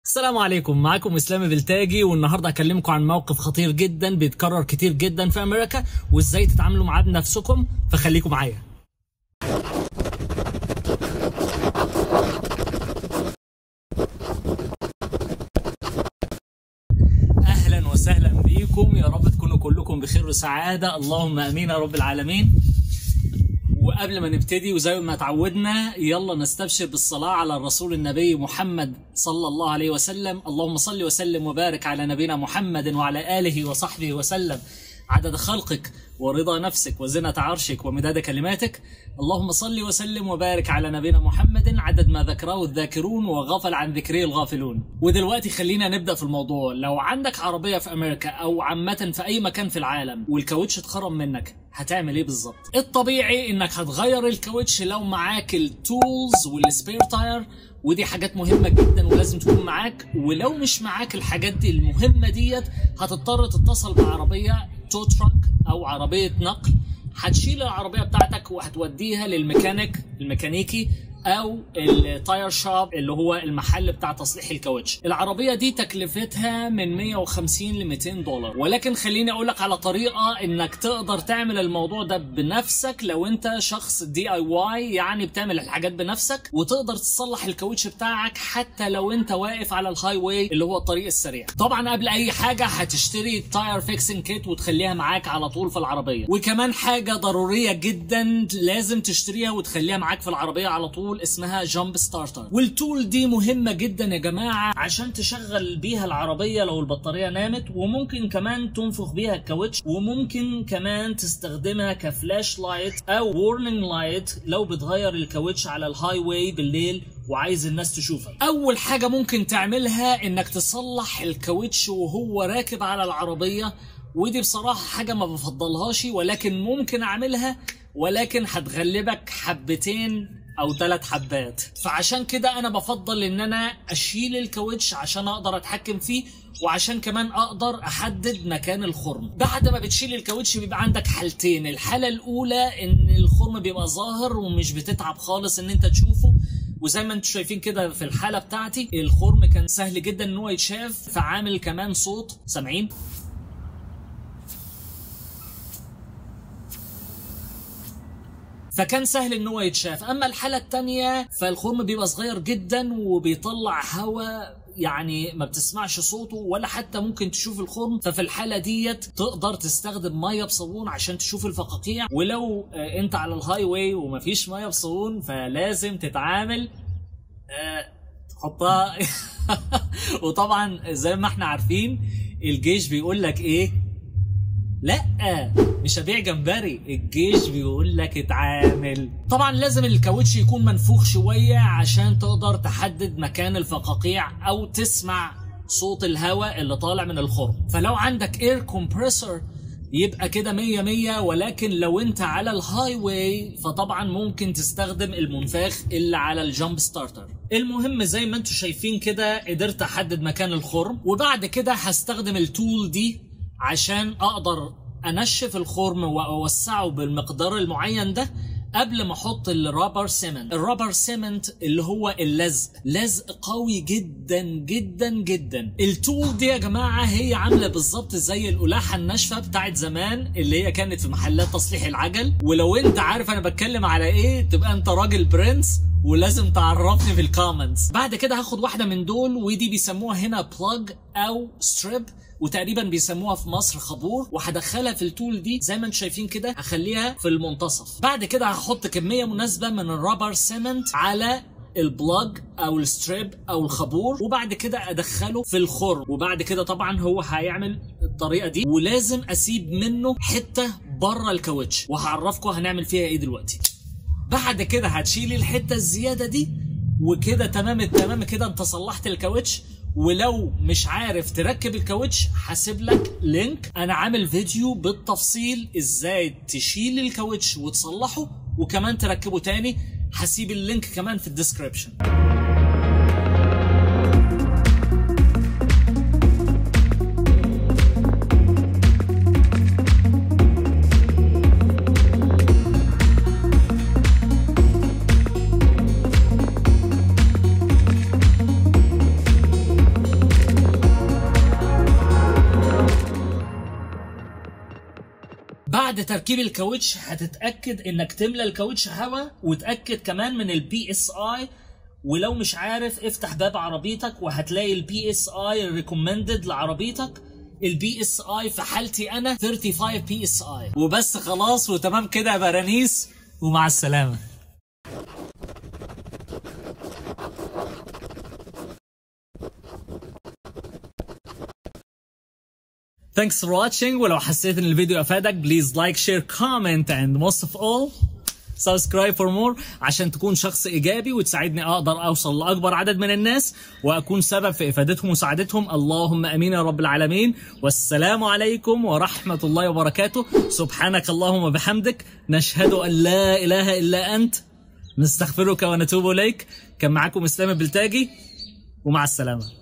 السلام عليكم معاكم اسلام بلتاجي والنهارده هكلمكم عن موقف خطير جدا بيتكرر كتير جدا في امريكا وازاي تتعاملوا معاه بنفسكم فخليكم معايا اهلا وسهلا بيكم يا رب تكونوا كلكم بخير وسعاده اللهم امين يا رب العالمين وقبل ما نبتدي وزي ما تعودنا يلا نستبشر بالصلاة على الرسول النبي محمد صلى الله عليه وسلم اللهم صل وسلم وبارك على نبينا محمد وعلى آله وصحبه وسلم عدد خلقك ورضا نفسك وزنة عرشك ومداد كلماتك اللهم صل وسلم وبارك على نبينا محمد عدد ما ذكره الذاكرون وغفل عن ذكره الغافلون ودلوقتي خلينا نبدأ في الموضوع لو عندك عربية في أمريكا أو عامة في أي مكان في العالم والكاوتش اتخرم منك هتعمل ايه بالظبط الطبيعي انك هتغير الكاوتش لو معاك التولز والسبير تاير ودي حاجات مهمه جدا ولازم تكون معاك ولو مش معاك الحاجات دي المهمه ديت هتضطر تتصل بعربيه تو تراك او عربيه نقل هتشيل العربيه بتاعتك وهتوديها للميكانيك الميكانيكي او التاير شوب اللي هو المحل بتاع تصليح الكاوتش العربيه دي تكلفتها من 150 ل 200 دولار ولكن خليني اقول لك على طريقه انك تقدر تعمل الموضوع ده بنفسك لو انت شخص دي اي واي يعني بتعمل الحاجات بنفسك وتقدر تصلح الكاوتش بتاعك حتى لو انت واقف على الهاي واي اللي هو الطريق السريع طبعا قبل اي حاجه هتشتري تاير فيكسنج كيت وتخليها معاك على طول في العربيه وكمان حاجه ضروريه جدا لازم تشتريها وتخليها معاك في العربيه على طول تول اسمها جامب ستارتر والتول دي مهمة جدا يا جماعة عشان تشغل بيها العربية لو البطارية نامت وممكن كمان تنفخ بيها الكاوتش وممكن كمان تستخدمها كفلاش لايت او وورنينج لايت لو بتغير الكاوتش على الهاي واي بالليل وعايز الناس تشوفك اول حاجة ممكن تعملها انك تصلح الكاوتش وهو راكب على العربية ودي بصراحة حاجة ما بفضلهاش ولكن ممكن اعملها ولكن هتغلبك حبتين او ثلاث حبات فعشان كده انا بفضل ان انا اشيل الكاوتش عشان اقدر اتحكم فيه وعشان كمان اقدر احدد مكان الخرم بعد ما بتشيل الكاوتش بيبقى عندك حالتين الحاله الاولى ان الخرم بيبقى ظاهر ومش بتتعب خالص ان انت تشوفه وزي ما انتم شايفين كده في الحاله بتاعتي الخرم كان سهل جدا ان هو يتشاف فعامل كمان صوت سامعين فكان سهل ان هو يتشاف اما الحاله الثانيه فالخرم بيبقى صغير جدا وبيطلع هواء يعني ما بتسمعش صوته ولا حتى ممكن تشوف الخرم ففي الحاله ديت تقدر تستخدم ميه بصابون عشان تشوف الفقاقيع ولو انت على الهاي واي ومفيش ميه بصابون فلازم تتعامل تحطها وطبعا زي ما احنا عارفين الجيش بيقول لك ايه لا مش هبيع جمبري الجيش بيقول لك اتعامل طبعا لازم الكاوتش يكون منفوخ شويه عشان تقدر تحدد مكان الفقاقيع او تسمع صوت الهواء اللي طالع من الخرم فلو عندك اير كومبريسور يبقى كده مية مية ولكن لو انت على الهاي واي فطبعا ممكن تستخدم المنفاخ اللي على الجامب ستارتر المهم زي ما انتم شايفين كده قدرت احدد مكان الخرم وبعد كده هستخدم التول دي عشان اقدر انشف الخرم واوسعه بالمقدار المعين ده قبل ما احط الرابر سيمنت الرابر سيمنت اللي هو اللزق لزق قوي جدا جدا جدا التول دي يا جماعه هي عامله بالظبط زي القلاحه الناشفه بتاعت زمان اللي هي كانت في محلات تصليح العجل ولو انت عارف انا بتكلم على ايه تبقى انت راجل برنس ولازم تعرفني في الكومنتس بعد كده هاخد واحده من دول ودي بيسموها هنا بلاج او ستريب وتقريبا بيسموها في مصر خابور وهدخلها في التول دي زي ما انتم شايفين كده هخليها في المنتصف بعد كده هحط كميه مناسبه من الرابر سيمنت على البلاج او الستريب او الخابور وبعد كده ادخله في الخرم وبعد كده طبعا هو هيعمل الطريقه دي ولازم اسيب منه حته بره الكاوتش وهعرفكم هنعمل فيها ايه دلوقتي بعد كده هتشيلي الحته الزياده دي وكده تمام التمام كده انت صلحت الكاوتش ولو مش عارف تركب الكاوتش هسيب لك لينك انا عامل فيديو بالتفصيل ازاي تشيل الكاوتش وتصلحه وكمان تركبه تاني هسيب اللينك كمان في الديسكريبشن بعد تركيب الكاوتش هتتاكد انك تملى الكاوتش هواء وتاكد كمان من البي اس اي ولو مش عارف افتح باب عربيتك وهتلاقي البي اس اي ريكومندد لعربيتك البي اس اي في حالتي انا 35 بي اس اي وبس خلاص وتمام كده يا برانيس ومع السلامه Thanks for watching ولو حسيت ان الفيديو افادك بليز لايك شير كومنت and most of all subscribe for more عشان تكون شخص ايجابي وتساعدني اقدر اوصل لاكبر عدد من الناس واكون سبب في افادتهم وسعادتهم اللهم امين يا رب العالمين والسلام عليكم ورحمه الله وبركاته سبحانك اللهم وبحمدك نشهد ان لا اله الا انت نستغفرك ونتوب اليك كان معاكم اسلام البلتاجي ومع السلامه